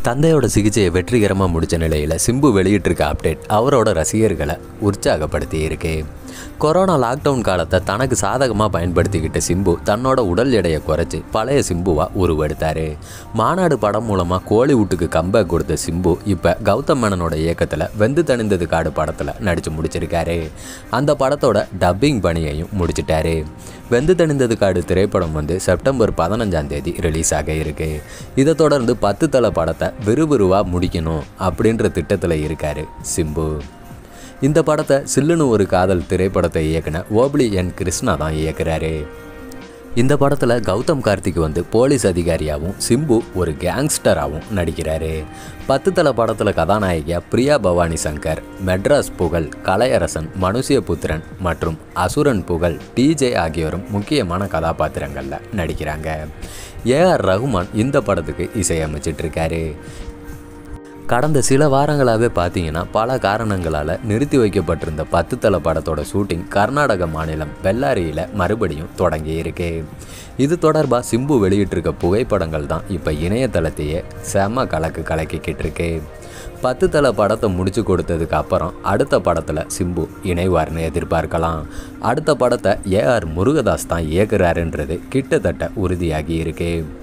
தந்தையோட சிகிச்சையை வெற்றிகரமாக முடித்த நிலையில் சிம்பு வெளியிட்டிருக்க அப்டேட் அவரோட ரசிகர்களை உற்சாகப்படுத்தி இருக்கு கொரோனா லாக்டவுன் காலத்தை தனக்கு சாதகமாக பயன்படுத்திக்கிட்ட சிம்பு தன்னோட உடல் எடையை குறைச்சி பழைய சிம்புவா உருவெடுத்தார் மாநாடு படம் மூலமாக கோலிவுட்டுக்கு கம்பேக் கொடுத்த சிம்பு இப்போ கௌதம் மேனனோட இயக்கத்தில் வெந்து தணிந்தது காடு படத்தில் நடித்து முடிச்சிருக்காரு அந்த படத்தோட டப்பிங் பணியையும் முடிச்சிட்டாரு வெந்து தணிந்தது காடு திரைப்படம் வந்து செப்டம்பர் பதினஞ்சாம் தேதி ரிலீஸ் ஆக இருக்கு இதை தொடர்ந்து பத்து தலை படத்தை விறுவிறுவாக முடிக்கணும் அப்படின்ற திட்டத்தில் இருக்காரு சிம்பு இந்த படத்தை சில்லுன்னு ஒரு காதல் திரைப்படத்தை இயக்குன ஓப்ளி என் கிருஷ்ணா தான் இயக்குறாரு இந்த படத்தில் கௌதம் கார்த்திக் வந்து போலீஸ் அதிகாரியாகவும் சிம்பு ஒரு கேங்ஸ்டராகவும் நடிக்கிறாரு பத்து தலை படத்தில் கதாநாயகியா பிரியா பவானி சங்கர் மெட்ராஸ் புகழ் கலையரசன் மனுஷியபுத்திரன் மற்றும் அசுரன் புகழ் டிஜே ஆகியோரும் முக்கியமான கதாபாத்திரங்களில் நடிக்கிறாங்க ஏஆர் ரகுமான் இந்த படத்துக்கு இசையமைச்சிட்டு இருக்காரு கடந்த சில வாரங்களாகவே பார்த்தீங்கன்னா பல காரணங்களால் நிறுத்தி வைக்கப்பட்டிருந்த பத்து தலை படத்தோட ஷூட்டிங் கர்நாடக மாநிலம் பெல்லாரியில் மறுபடியும் தொடங்கி இருக்கு இது தொடர்பாக சிம்பு வெளியிட்டிருக்க புகைப்படங்கள் தான் இப்போ இணையதளத்தையே செம கலக்கு கலக்கிக்கிட்டு இருக்கு பத்து தலை படத்தை முடிச்சு கொடுத்ததுக்கு அப்புறம் அடுத்த படத்தில் சிம்பு இணைவார்னு எதிர்பார்க்கலாம் அடுத்த படத்தை ஏஆர் முருகதாஸ் தான் இயக்குறாருன்றது கிட்டத்தட்ட உறுதியாகி இருக்கு